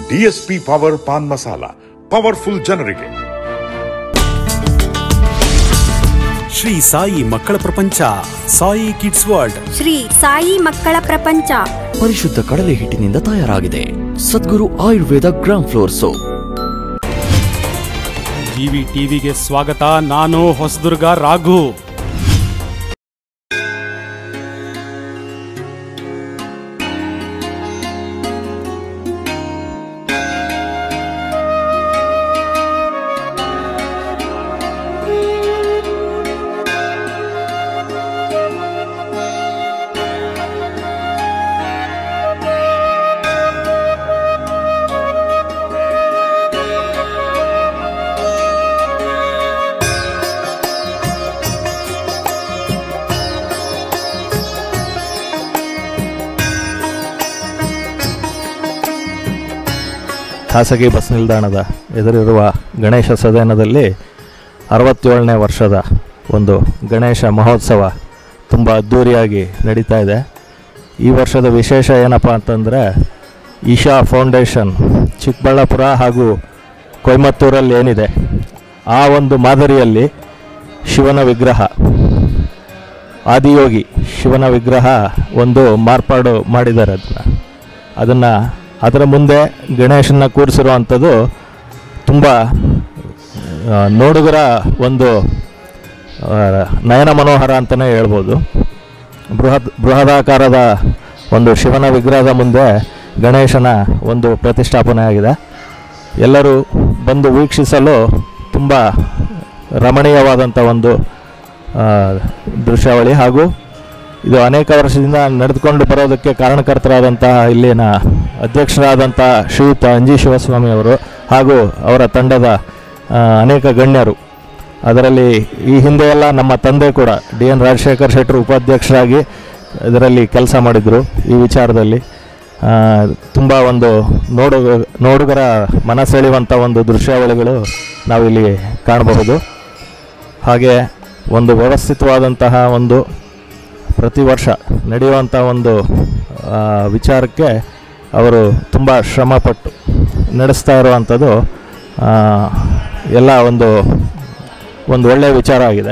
DSP power pan masala powerful ಜನರಿಗೆ ಶ್ರೀ ಸಾಯಿ ಮಕ್ಕಳ ಪ್ರಪಂಚ ಸಾಯಿ ಕಿಡ್ಸ್ ವರ್ಲ್ಡ್ ಶ್ರೀ ಸಾಯಿ ಮಕ್ಕಳ ಪ್ರಪಂಚ ಪರಿಶುದ್ಧ ಕಡಲೆ ಹಿಟ್ಟಿನಿಂದ ತಯಾರಾಗಿದೆ Sadguru Ayurveda gram flour soap TV ಟಿವಿಗೆ ಸ್ವಾಗತ ನಾನು ಹೊಸದುರ್ಗ ರಾಘು ಖಾಸಗಿ ಬಸ್ ನಿಲ್ದಾಣದ ಎದುರಿರುವ ಗಣೇಶ ಸದನದಲ್ಲಿ ಅರವತ್ತೇಳನೇ ವರ್ಷದ ಒಂದು ಗಣೇಶ ಮಹೋತ್ಸವ ತುಂಬ ಅದ್ಧೂರಿಯಾಗಿ ನಡೀತಾ ಇದೆ ಈ ವರ್ಷದ ವಿಶೇಷ ಏನಪ್ಪ ಅಂತಂದರೆ ಈಶಾ ಫೌಂಡೇಶನ್ ಚಿಕ್ಕಬಳ್ಳಾಪುರ ಹಾಗೂ ಕೊಯಮತ್ತೂರಲ್ಲಿ ಏನಿದೆ ಆ ಒಂದು ಮಾದರಿಯಲ್ಲಿ ಶಿವನ ವಿಗ್ರಹ ಆದಿಯೋಗಿ ಶಿವನ ವಿಗ್ರಹ ಒಂದು ಮಾರ್ಪಾಡು ಮಾಡಿದ್ದಾರೆ ಅದನ್ನು ಅದನ್ನು ಅದರ ಮುಂದೆ ಗಣೇಶನ ಕೂರಿಸಿರುವಂಥದ್ದು ತುಂಬ ಆ, ನೋಡುಗರ ಒಂದು ಆ, ನಯನ ಮನೋಹರ ಅಂತಲೇ ಹೇಳ್ಬೋದು ಬೃಹತ್ ಬೃಹದಾಕಾರದ ಒಂದು ಶಿವನ ವಿಗ್ರಹದ ಮುಂದೆ ಗಣೇಶನ ಒಂದು ಪ್ರತಿಷ್ಠಾಪನೆ ಆಗಿದೆ ಎಲ್ಲರೂ ಬಂದು ವೀಕ್ಷಿಸಲು ತುಂಬ ರಮಣೀಯವಾದಂಥ ಒಂದು ಆ, ದೃಶ್ಯಾವಳಿ ಹಾಗೂ ಇದು ಅನೇಕ ವರ್ಷದಿಂದ ನಡೆದುಕೊಂಡು ಬರೋದಕ್ಕೆ ಕಾರಣಕರ್ತರಾದಂತಹ ಇಲ್ಲಿನ ಅಧ್ಯಕ್ಷರಾದಂಥ ಶ್ರೀಯುತ ಅಂಜಿ ಶಿವಸ್ವಾಮಿ ಅವರು ಹಾಗೂ ಅವರ ತಂಡದ ಆ, ಅನೇಕ ಗಣ್ಯರು ಅದರಲ್ಲಿ ಈ ಹಿಂದೆ ಎಲ್ಲ ನಮ್ಮ ತಂದೆ ಕೂಡ ಡಿ ಎನ್ ರಾಜಶೇಖರ್ ಶೆಟ್ಟರು ಉಪಾಧ್ಯಕ್ಷರಾಗಿ ಇದರಲ್ಲಿ ಕೆಲಸ ಮಾಡಿದರು ಈ ವಿಚಾರದಲ್ಲಿ ತುಂಬ ಒಂದು ನೋಡು ನೋಡುಗರ ಮನಸೆಳೆಯುವಂಥ ಒಂದು ದೃಶ್ಯಾವಳಿಗಳು ನಾವಿಲ್ಲಿ ಕಾಣಬಹುದು ಹಾಗೆ ಒಂದು ವ್ಯವಸ್ಥಿತವಾದಂತಹ ಒಂದು ಪ್ರತಿ ವರ್ಷ ನಡೆಯುವಂಥ ಒಂದು ಆ, ವಿಚಾರಕ್ಕೆ ಅವರು ತುಂಬ ಶ್ರಮಪಟ್ಟು ನಡೆಸ್ತಾ ಇರುವಂಥದ್ದು ಆ, ಎಲ್ಲ ಒಂದು ಒಂದು ಒಳ್ಳೆಯ ವಿಚಾರ ಆಗಿದೆ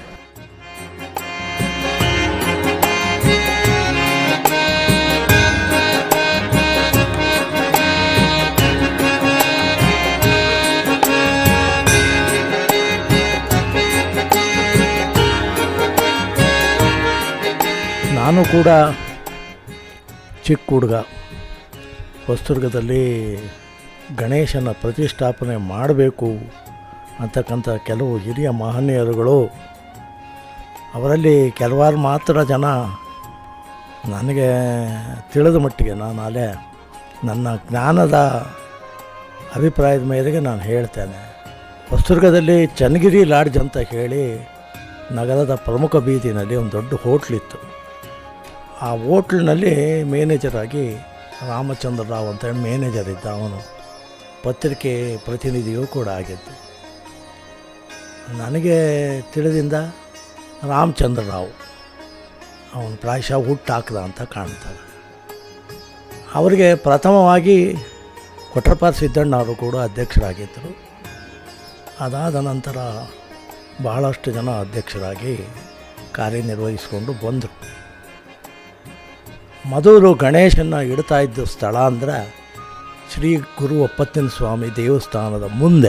ನಾನು ಕೂಡ ಚಿಕ್ಕ ಹುಡುಗ ಹೊಸದುರ್ಗದಲ್ಲಿ ಗಣೇಶನ ಪ್ರತಿಷ್ಠಾಪನೆ ಮಾಡಬೇಕು ಅಂತಕ್ಕಂಥ ಕೆಲವು ಹಿರಿಯ ಮಹನೀಯರುಗಳು ಅವರಲ್ಲಿ ಕೆಲವಾರು ಮಾತ್ರ ಜನ ನನಗೆ ತಿಳಿದ ಮಟ್ಟಿಗೆ ನಾನು ಅಲ್ಲೇ ನನ್ನ ಜ್ಞಾನದ ಅಭಿಪ್ರಾಯದ ಮೇರೆಗೆ ನಾನು ಹೇಳ್ತೇನೆ ಹೊಸದುರ್ಗದಲ್ಲಿ ಚನ್ನಗಿರಿ ಲಾಡ್ಜ್ ಅಂತ ಹೇಳಿ ನಗರದ ಪ್ರಮುಖ ಬೀದಿನಲ್ಲಿ ಒಂದು ದೊಡ್ಡ ಹೋಟ್ಲಿತ್ತು ಆ ಹೋಟ್ಲಿನಲ್ಲಿ ಮ್ಯಾನೇಜರ್ ಆಗಿ ರಾಮಚಂದ್ರ ರಾವ್ ಅಂತ ಹೇಳಿ ಮ್ಯಾನೇಜರ್ ಇದ್ದ ಅವನು ಪತ್ರಿಕೆ ಪ್ರತಿನಿಧಿಯೂ ಕೂಡ ಆಗಿದ್ದು ನನಗೆ ತಿಳಿದಿಂದ ರಾಮಚಂದ್ರ ರಾವ್ ಅವನು ಪ್ರಾಯಶಃ ಹುಟ್ಟಾಕ್ದ ಅಂತ ಕಾಣ್ತದೆ ಅವರಿಗೆ ಪ್ರಥಮವಾಗಿ ಕೊಟ್ರಪಾರ್ ಸಿದ್ದಣ್ಣ ಅವರು ಕೂಡ ಅಧ್ಯಕ್ಷರಾಗಿದ್ದರು ಅದಾದ ನಂತರ ಬಹಳಷ್ಟು ಜನ ಅಧ್ಯಕ್ಷರಾಗಿ ಕಾರ್ಯನಿರ್ವಹಿಸಿಕೊಂಡು ಬಂದರು ಮೊದಲು ಗಣೇಶನ ಇಡ್ತಾ ಇದ್ದ ಸ್ಥಳ ಅಂದರೆ ಶ್ರೀ ಗುರು ಒಪ್ಪತ್ತಿನ ಸ್ವಾಮಿ ದೇವಸ್ಥಾನದ ಮುಂದೆ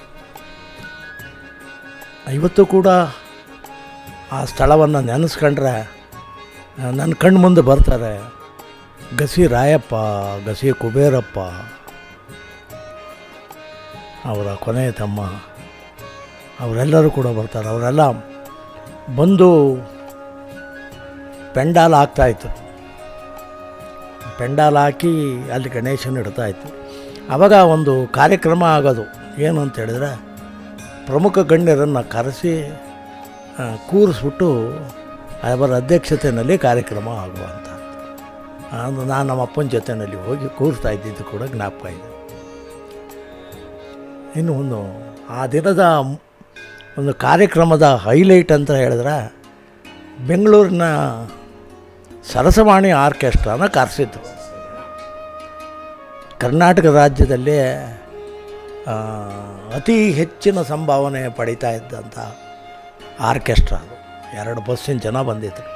ಇವತ್ತು ಕೂಡ ಆ ಸ್ಥಳವನ್ನು ನೆನೆಸ್ಕೊಂಡ್ರೆ ನನ್ನ ಕಣ್ಣು ಮುಂದೆ ಬರ್ತಾರೆ ಗಸಿ ರಾಯಪ್ಪ ಗಸಿ ಕುಬೇರಪ್ಪ ಅವರ ಕೊನೆಯ ತಮ್ಮ ಅವರೆಲ್ಲರೂ ಕೂಡ ಬರ್ತಾರೆ ಅವರೆಲ್ಲ ಬಂದು ಪೆಂಡಾಲ್ ಹಾಕ್ತಾಯಿತ್ತು ಪೆಂಡಾಲ್ ಹಾಕಿ ಅಲ್ಲಿ ಗಣೇಶನ ಇಡ್ತಾಯಿತ್ತು ಆವಾಗ ಒಂದು ಕಾರ್ಯಕ್ರಮ ಆಗೋದು ಏನು ಅಂತ ಹೇಳಿದ್ರೆ ಪ್ರಮುಖ ಗಣ್ಯರನ್ನು ಕರೆಸಿ ಆ, ಕೂರಿಸ್ಬಿಟ್ಟು ಅವರ ಅಧ್ಯಕ್ಷತೆಯಲ್ಲಿ ಕಾರ್ಯಕ್ರಮ ಆಗುವಂಥ ಅದು ನಾನು ನಮ್ಮ ಅಪ್ಪನ ಜೊತೆಯಲ್ಲಿ ಹೋಗಿ ಕೂರಿಸ್ತಾ ಇದ್ದಿದ್ದು ಕೂಡ ಜ್ಞಾಪಕ ಇದೆ ಇನ್ನು ಒಂದು ಆ ದಿನದ ಒಂದು ಕಾರ್ಯಕ್ರಮದ ಹೈಲೈಟ್ ಅಂತ ಹೇಳಿದ್ರೆ ಬೆಂಗಳೂರಿನ ಸರಸವಾಣಿ ಆರ್ಕೆಸ್ಟ್ರಾನ ಕರೆಸಿದ್ರು ಕರ್ನಾಟಕ ರಾಜ್ಯದಲ್ಲೇ ಆ, ಅತಿ ಹೆಚ್ಚಿನ ಸಂಭಾವನೆ ಪಡೀತಾ ಇದ್ದಂಥ ಆರ್ಕೆಸ್ಟ್ರಾ ಅದು ಎರಡು ಬಸ್ಸಿನ ಜನ ಬಂದಿದ್ದರು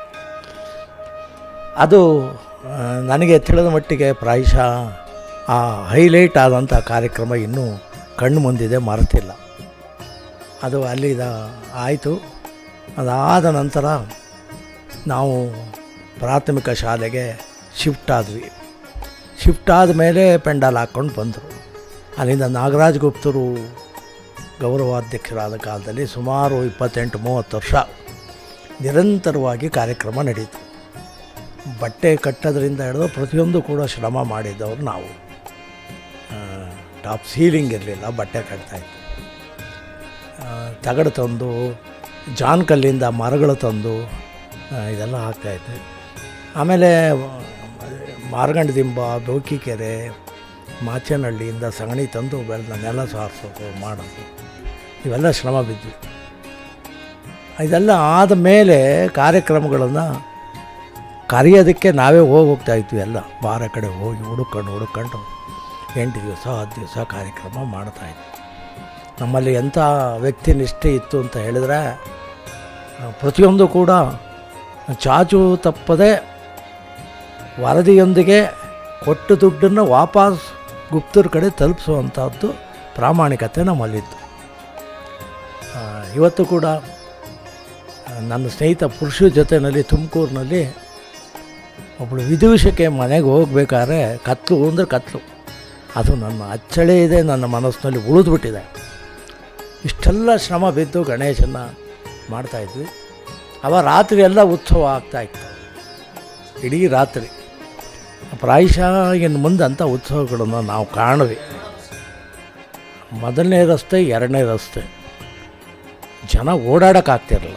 ಅದು ಆ, ನನಗೆ ತಿಳಿದ ಮಟ್ಟಿಗೆ ಪ್ರಾಯಶಃ ಆ ಹೈಲೈಟ್ ಆದಂಥ ಕಾರ್ಯಕ್ರಮ ಇನ್ನೂ ಕಣ್ಣು ಮುಂದಿದೆ ಮರೆತಿಲ್ಲ ಅದು ಅಲ್ಲಿದ ಆಯಿತು ಅದಾದ ನಂತರ ನಾವು ಪ್ರಾಥಮಿಕ ಶಾಲೆಗೆ ಶಿಫ್ಟ್ ಆದ್ವಿ ಶಿಫ್ಟ್ ಆದಮೇಲೆ ಪೆಂಡಾಲ್ ಹಾಕ್ಕೊಂಡು ಬಂದರು ಅಲ್ಲಿಂದ ನಾಗರಾಜ್ ಗುಪ್ತರು ಗೌರವಾಧ್ಯಕ್ಷರಾದ ಕಾಲದಲ್ಲಿ ಸುಮಾರು ಇಪ್ಪತ್ತೆಂಟು ಮೂವತ್ತು ವರ್ಷ ನಿರಂತರವಾಗಿ ಕಾರ್ಯಕ್ರಮ ನಡೀತು ಬಟ್ಟೆ ಕಟ್ಟೋದ್ರಿಂದ ಹಿಡಿದು ಪ್ರತಿಯೊಂದು ಕೂಡ ಶ್ರಮ ಮಾಡಿದ್ದವರು ನಾವು ಆ, ಟಾಪ್ ಸೀಲಿಂಗ್ ಇರಲಿಲ್ಲ ಬಟ್ಟೆ ಕಟ್ತಾಯಿತ್ತು ತಗಡು ತಂದು ಜಾನ್ ಕಲ್ಲಿಂದ ಮರಗಳು ತಂದು ಆ, ಇದೆಲ್ಲ ಹಾಕ್ತಾಯಿದ್ವಿ ಆಮೇಲೆ ಮಾರ್ಗಂಡ ದಿಂಬ ಕೆರೆ ಮಾಚನಹಳ್ಳಿಯಿಂದ ಸಗಣಿ ತಂದು ಬೆಳೆದ ನೆಲ ಸಾರಿಸೋದು ಮಾಡೋದು ಇವೆಲ್ಲ ಶ್ರಮ ಬಿದ್ವು ಇದೆಲ್ಲ ಆದ ಮೇಲೆ ಕಾರ್ಯಕ್ರಮಗಳನ್ನು ಕರೆಯೋದಕ್ಕೆ ನಾವೇ ಹೋಗಿ ಹೋಗ್ತಾ ಇದ್ವಿ ಎಲ್ಲ ಬಾರ ಕಡೆ ಹೋಗಿ ಹುಡುಕೊಂಡು ಹುಡುಕೊಂಡು ಎಂಟು ದಿವಸ ಹತ್ತು ದಿವಸ ಕಾರ್ಯಕ್ರಮ ಮಾಡ್ತಾಯಿದ್ವಿ ನಮ್ಮಲ್ಲಿ ಎಂಥ ವ್ಯಕ್ತಿ ನಿಷ್ಠೆ ಇತ್ತು ಅಂತ ಹೇಳಿದ್ರೆ ಆ, ಪ್ರತಿಯೊಂದು ಕೂಡ ಚಾಚು ತಪ್ಪದೆ ವರದಿಯೊಂದಿಗೆ ಕೊಟ್ಟ ದುಡ್ಡನ್ನು ವಾಪಸ್ ಗುಪ್ತರ ಕಡೆ ತಲುಪಿಸುವಂಥದ್ದು ಪ್ರಾಮಾಣಿಕತೆ ನಮ್ಮಲ್ಲಿತ್ತು ಆ, ಇವತ್ತು ಕೂಡ ಆ, ನನ್ನ ಸ್ನೇಹಿತ ಪುರುಷ ಜೊತೆಯಲ್ಲಿ ತುಮಕೂರಿನಲ್ಲಿ ಒಬ್ಬಳು ವಿದೂಷಕ್ಕೆ ಮನೆಗೆ ಹೋಗ್ಬೇಕಾದ್ರೆ ಕತ್ಲು ಅಂದರೆ ಕತ್ಲು ಅದು ನನ್ನ ಅಚ್ಚಳೆ ಇದೆ ನನ್ನ ಮನಸ್ಸಿನಲ್ಲಿ ಉಳಿದ್ಬಿಟ್ಟಿದೆ ಇಷ್ಟೆಲ್ಲ ಶ್ರಮ ಬಿದ್ದು ಗಣೇಶನ ಮಾಡ್ತಾಯಿದ್ವಿ ಅವ ರಾತ್ರಿ ಎಲ್ಲ ಉತ್ಸವ ಆಗ್ತಾಯಿತ್ತು ಇಡೀ ರಾತ್ರಿ ಪ್ರಾಯಶಃ ಇನ್ನು ಮುಂದೆ ಅಂಥ ಉತ್ಸವಗಳನ್ನು ನಾವು ಕಾಣುವೆ ಮೊದಲನೇ ರಸ್ತೆ ಎರಡನೇ ರಸ್ತೆ ಜನ ಓಡಾಡೋಕ್ಕಾಗ್ತಿರಲಿಲ್ಲ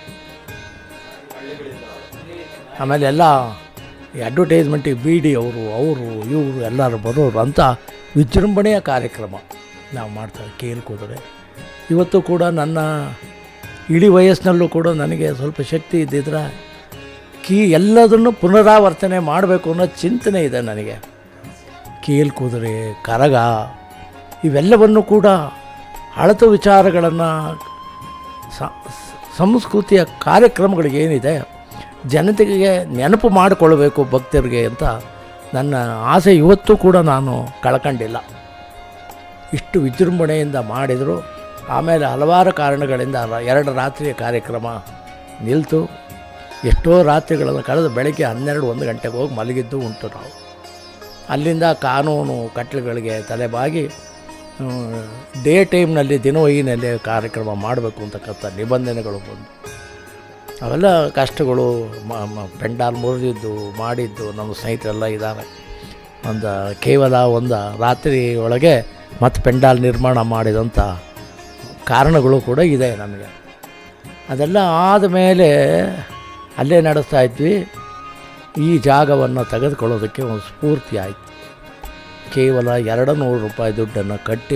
ಆಮೇಲೆ ಎಲ್ಲ ಈ ಅಡ್ವರ್ಟೈಸ್ಮೆಂಟಿಗೆ ಬಿ ಡಿ ಅವರು ಅವರು ಇವರು ಎಲ್ಲರೂ ಬರೋರು ಅಂತ ವಿಜೃಂಭಣೆಯ ಕಾರ್ಯಕ್ರಮ ನಾವು ಮಾಡ್ತೇವೆ ಕೇಲ್ ಕುದುರೆ ಇವತ್ತು ಕೂಡ ನನ್ನ ಇಡೀ ವಯಸ್ಸಿನಲ್ಲೂ ಕೂಡ ನನಗೆ ಸ್ವಲ್ಪ ಶಕ್ತಿ ಇದ್ದಿದ್ರೆ ಕೀ ಎಲ್ಲದನ್ನು ಪುನರಾವರ್ತನೆ ಮಾಡಬೇಕು ಅನ್ನೋ ಚಿಂತನೆ ಇದೆ ನನಗೆ ಕೀಲ್ ಕುದುರೆ ಕರಗ ಇವೆಲ್ಲವನ್ನು ಕೂಡ ಹಳತು ವಿಚಾರಗಳನ್ನು ಸ- ಸಂಸ್ಕೃತಿಯ ಕಾರ್ಯಕ್ರಮಗಳಿಗೇನಿದೆ ಜನತೆಗೆ ನೆನಪು ಮಾಡಿಕೊಳ್ಬೇಕು ಭಕ್ತರಿಗೆ ಅಂತ ನನ್ನ ಆಸೆ ಇವತ್ತು ಕೂಡ ನಾನು ಕಳ್ಕೊಂಡಿಲ್ಲ ಇಷ್ಟು ವಿಜೃಂಭಣೆಯಿಂದ ಮಾಡಿದರು ಆಮೇಲೆ ಹಲವಾರು ಕಾರಣಗಳಿಂದ ರ- ಎರಡು ರಾತ್ರಿಯ ಕಾರ್ಯಕ್ರಮ ನಿಲ್ತು ಎಷ್ಟೋ ರಾತ್ರಿಗಳನ್ನು ಕಳೆದು ಬೆಳಗ್ಗೆ ಹನ್ನೆರಡು ಒಂದು ಗಂಟೆಗೆ ಹೋಗಿ ಮಲಗಿದ್ದು ಉಂಟು ನಾವು ಅಲ್ಲಿಂದ ಕಾನೂನು ಕಟ್ಲೆಗಳಿಗೆ ತಲೆಬಾಗಿ ಡೇ ಟೈಮ್ನಲ್ಲಿ ದಿನವಹಿನಲ್ಲಿ ಕಾರ್ಯಕ್ರಮ ಮಾಡಬೇಕು ಅಂತಕ್ಕಂಥ ನಿಬಂಧನೆಗಳು ಬಂದು ಅವೆಲ್ಲ ಕಷ್ಟಗಳು ಮ- ಮ- ಪೆಂಡಾಲ್ ಮುರಿದಿದ್ದು ಮಾಡಿದ್ದು ನಮ್ಮ ಸ್ನೇಹಿತರೆಲ್ಲ ಇದ್ದಾರೆ ಒಂದು ಕೇವಲ ಒಂದು ರಾತ್ರಿ ಒಳಗೆ ಮತ್ತು ಪೆಂಡಾಲ್ ನಿರ್ಮಾಣ ಮಾಡಿದಂಥ ಕಾರಣಗಳು ಕೂಡ ಇದೆ ನಮಗೆ ಅದೆಲ್ಲ ಆದಮೇಲೆ ಅಲ್ಲೇ ನಡೆಸ್ತಾ ಇದ್ವಿ ಈ ಜಾಗವನ್ನು ತೆಗೆದುಕೊಳ್ಳೋದಕ್ಕೆ ಒಂದು ಸ್ಫೂರ್ತಿ ಆಯಿತು ಕೇವಲ ಎರಡು ನೂರು ರೂಪಾಯಿ ದುಡ್ಡನ್ನು ಕಟ್ಟಿ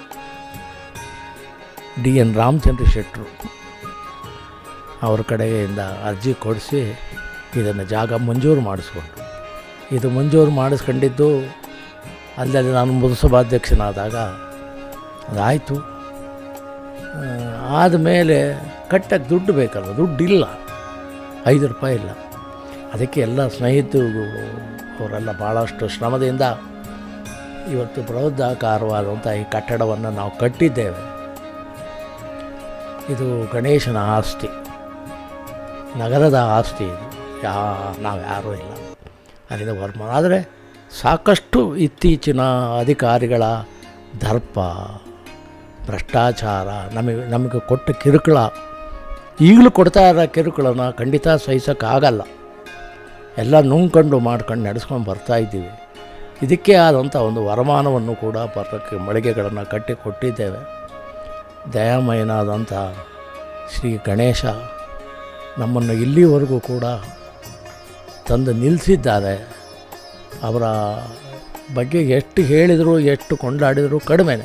ಡಿ ಎನ್ ರಾಮಚಂದ್ರ ಶೆಟ್ಟರು ಅವ್ರ ಕಡೆಯಿಂದ ಅರ್ಜಿ ಕೊಡಿಸಿ ಇದನ್ನು ಜಾಗ ಮಂಜೂರು ಮಾಡಿಸ್ಕೊಂಡು ಇದು ಮಂಜೂರು ಮಾಡಿಸ್ಕೊಂಡಿದ್ದು ಅಲ್ಲಲ್ಲಿ ನಾನು ಮುನ್ಸಭಾಧ್ಯಕ್ಷನಾದಾಗ ಅದಾಯಿತು ಆದಮೇಲೆ ಕಟ್ಟಕ್ಕೆ ದುಡ್ಡು ಬೇಕಲ್ಲ ದುಡ್ಡಿಲ್ಲ ಐದು ರೂಪಾಯಿ ಇಲ್ಲ ಅದಕ್ಕೆ ಎಲ್ಲ ಸ್ನೇಹಿತರು ಅವರೆಲ್ಲ ಭಾಳಷ್ಟು ಶ್ರಮದಿಂದ ಇವತ್ತು ಬೃಹದಾಕಾರವಾದಂಥ ಈ ಕಟ್ಟಡವನ್ನು ನಾವು ಕಟ್ಟಿದ್ದೇವೆ ಇದು ಗಣೇಶನ ಆಸ್ತಿ ನಗರದ ಆಸ್ತಿ ಇದು ಯಾ ನಾವು ಯಾರೂ ಇಲ್ಲ ಅಲ್ಲಿಂದ ವರ್ಮ ಆದರೆ ಸಾಕಷ್ಟು ಇತ್ತೀಚಿನ ಅಧಿಕಾರಿಗಳ ದರ್ಪ ಭ್ರಷ್ಟಾಚಾರ ನಮಗೆ ನಮಗೆ ಕೊಟ್ಟ ಕಿರುಕುಳ ಈಗಲೂ ಕೊಡ್ತಾ ಇರೋ ಕಿರುಕುಳನ ಖಂಡಿತ ಸಹಿಸೋಕ್ಕಾಗಲ್ಲ ಎಲ್ಲ ನುಂಗ್ಕೊಂಡು ಮಾಡ್ಕೊಂಡು ನಡೆಸ್ಕೊಂಡು ಬರ್ತಾ ಇದ್ದೀವಿ ಇದಕ್ಕೆ ಆದಂಥ ಒಂದು ವರಮಾನವನ್ನು ಕೂಡ ಬರೋಕ್ಕೆ ಮಳಿಗೆಗಳನ್ನು ಕಟ್ಟಿ ಕೊಟ್ಟಿದ್ದೇವೆ ದಯಾಮಯನಾದಂಥ ಶ್ರೀ ಗಣೇಶ ನಮ್ಮನ್ನು ಇಲ್ಲಿವರೆಗೂ ಕೂಡ ತಂದು ನಿಲ್ಲಿಸಿದ್ದಾರೆ ಅವರ ಬಗ್ಗೆ ಎಷ್ಟು ಹೇಳಿದರೂ ಎಷ್ಟು ಕೊಂಡಾಡಿದರೂ ಕಡಿಮೆನೆ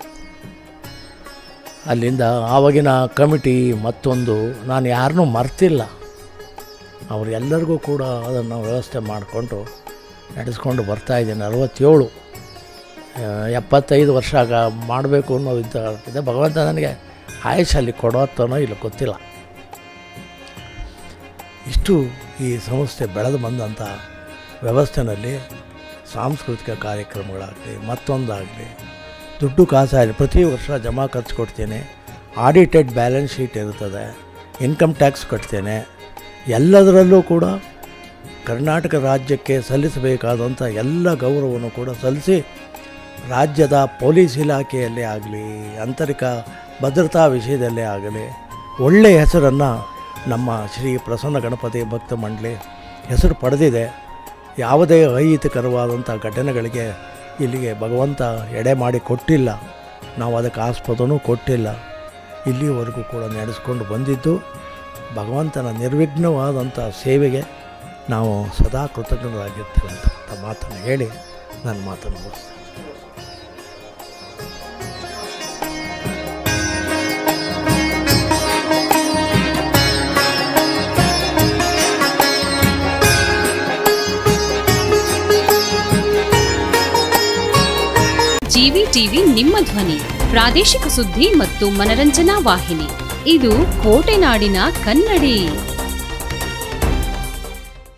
ಅಲ್ಲಿಂದ ಆವಾಗಿನ ಕಮಿಟಿ ಮತ್ತೊಂದು ನಾನು ಯಾರನ್ನೂ ಮರ್ತಿಲ್ಲ ಅವರೆಲ್ಲರಿಗೂ ಕೂಡ ಅದನ್ನು ವ್ಯವಸ್ಥೆ ಮಾಡಿಕೊಂಡು ನಡೆಸ್ಕೊಂಡು ಬರ್ತಾ ಇದ್ದೀನಿ ಅರವತ್ತೇಳು ಆ, ಎಪ್ಪತ್ತೈದು ವರ್ಷ ಆಗ ಮಾಡಬೇಕು ಅನ್ನೋ ಇದ್ದ ಇದೆ ಭಗವಂತ ನನಗೆ ಆಯುಷಲ್ಲಿ ಕೊಡೋತ್ತನೋ ಇಲ್ಲ ಗೊತ್ತಿಲ್ಲ ಇಷ್ಟು ಈ ಸಂಸ್ಥೆ ಬೆಳೆದು ಬಂದಂಥ ವ್ಯವಸ್ಥೆನಲ್ಲಿ ಸಾಂಸ್ಕೃತಿಕ ಕಾರ್ಯಕ್ರಮಗಳಾಗಲಿ ಮತ್ತೊಂದಾಗಲಿ ದುಡ್ಡು ಕಾಸಾಗಲಿ ಪ್ರತಿ ವರ್ಷ ಜಮಾ ಖರ್ಚು ಕೊಡ್ತೇನೆ ಆಡಿಟೆಡ್ ಬ್ಯಾಲೆನ್ಸ್ ಶೀಟ್ ಇರ್ತದೆ ಇನ್ಕಮ್ ಟ್ಯಾಕ್ಸ್ ಕಟ್ತೇನೆ ಎಲ್ಲದರಲ್ಲೂ ಕೂಡ ಕರ್ನಾಟಕ ರಾಜ್ಯಕ್ಕೆ ಸಲ್ಲಿಸಬೇಕಾದಂಥ ಎಲ್ಲ ಗೌರವವನ್ನು ಕೂಡ ಸಲ್ಲಿಸಿ ರಾಜ್ಯದ ಪೊಲೀಸ್ ಇಲಾಖೆಯಲ್ಲೇ ಆಗಲಿ ಆಂತರಿಕ ಭದ್ರತಾ ವಿಷಯದಲ್ಲೇ ಆಗಲಿ ಒಳ್ಳೆಯ ಹೆಸರನ್ನು ನಮ್ಮ ಶ್ರೀ ಪ್ರಸನ್ನ ಗಣಪತಿ ಭಕ್ತ ಮಂಡಳಿ ಹೆಸರು ಪಡೆದಿದೆ ಯಾವುದೇ ಅಹಿತಕರವಾದಂಥ ಘಟನೆಗಳಿಗೆ ಇಲ್ಲಿಗೆ ಭಗವಂತ ಎಡೆ ಮಾಡಿ ಕೊಟ್ಟಿಲ್ಲ ನಾವು ಅದಕ್ಕೆ ಆಸ್ಪದನೂ ಕೊಟ್ಟಿಲ್ಲ ಇಲ್ಲಿವರೆಗೂ ಕೂಡ ನಡೆಸ್ಕೊಂಡು ಬಂದಿದ್ದು ಭಗವಂತನ ನಿರ್ವಿಘ್ನವಾದಂಥ ಸೇವೆಗೆ ನಾವು ಸದಾ ಕೃತಜ್ಞರಾಗಿರ್ತೇವೆ ಅಂತ ಮಾತನ್ನು ಹೇಳಿ ನನ್ನ ಮಾತನ್ನು ಮುಗಿಸ್ತೇನೆ ಜಿವಿ ಟಿವಿ ನಿಮ್ಮ ಧ್ವನಿ ಪ್ರಾದೇಶಿಕ ಸುದ್ದಿ ಮತ್ತು ಮನರಂಜನಾ ವಾಹಿನಿ ಇದು ಕೋಟೆನಾಡಿನ ಕನ್ನಡಿ